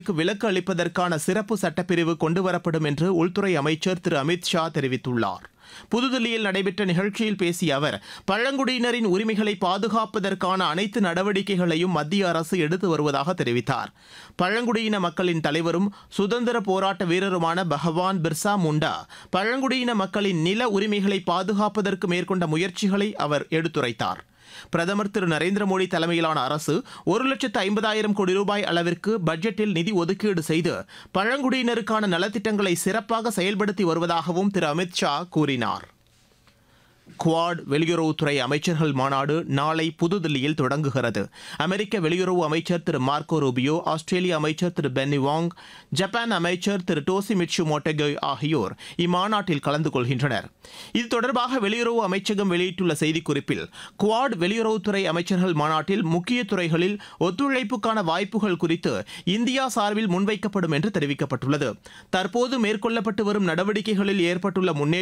விலக்கு அளிப்பதற்கான சிறப்பு சட்டப்பிரிவு கொண்டுவரப்படும் என்று உள்துறை அமைச்சர் திரு அமித் ஷா தெரிவித்துள்ளார் புதுதில்லியில் நடைபெற்ற நிகழ்ச்சியில் பேசிய அவர் பழங்குடியினரின் உரிமைகளை பாதுகாப்பதற்கான அனைத்து நடவடிக்கைகளையும் மத்திய அரசு எடுத்து வருவதாக தெரிவித்தார் பழங்குடியின மக்களின் தலைவரும் சுதந்திர போராட்ட வீரருமான பகவான் பிர்சா முண்டா பழங்குடியின மக்களின் நில உரிமைகளை பாதுகாப்பதற்கு மேற்கொண்ட முயற்சிகளை அவர் எடுத்துரைத்தார் பிரதமர் திரு நரேந்திர மோடி தலைமையிலான அரசு ஒரு லட்சத்து ஐம்பதாயிரம் கோடி ரூபாய் அளவிற்கு பட்ஜெட்டில் நிதி ஒதுக்கீடு செய்து பழங்குடியினருக்கான நலத்திட்டங்களை சிறப்பாக செயல்படுத்தி வருவதாகவும் திரு அமித் ஷா கூறினார் குவாட் வெளியுறவுத்துறை அமைச்சர்கள் மாநாடு நாளை புதுதில்லியில் தொடங்குகிறது அமெரிக்க வெளியுறவு அமைச்சர் திரு மார்க்கோ ரூபியோ ஆஸ்திரேலிய அமைச்சர் திரு பென்னி வாங் ஜப்பான் அமைச்சர் திரு டோசி மிட்சு மோட்டகே ஆகியோர் இம்மாநாட்டில் கலந்து கொள்கின்றனர் இது தொடர்பாக வெளியுறவு அமைச்சகம் வெளியிட்டுள்ள செய்திக்குறிப்பில் குவாட் வெளியுறவுத்துறை அமைச்சர்கள் மாநாட்டில் முக்கிய துறைகளில் ஒத்துழைப்புக்கான வாய்ப்புகள் குறித்து இந்தியா சார்பில் முன்வைக்கப்படும் என்று தெரிவிக்கப்பட்டுள்ளது தற்போது மேற்கொள்ளப்பட்டு வரும் நடவடிக்கைகளில் ஏற்பட்டுள்ள முன்னேற்ற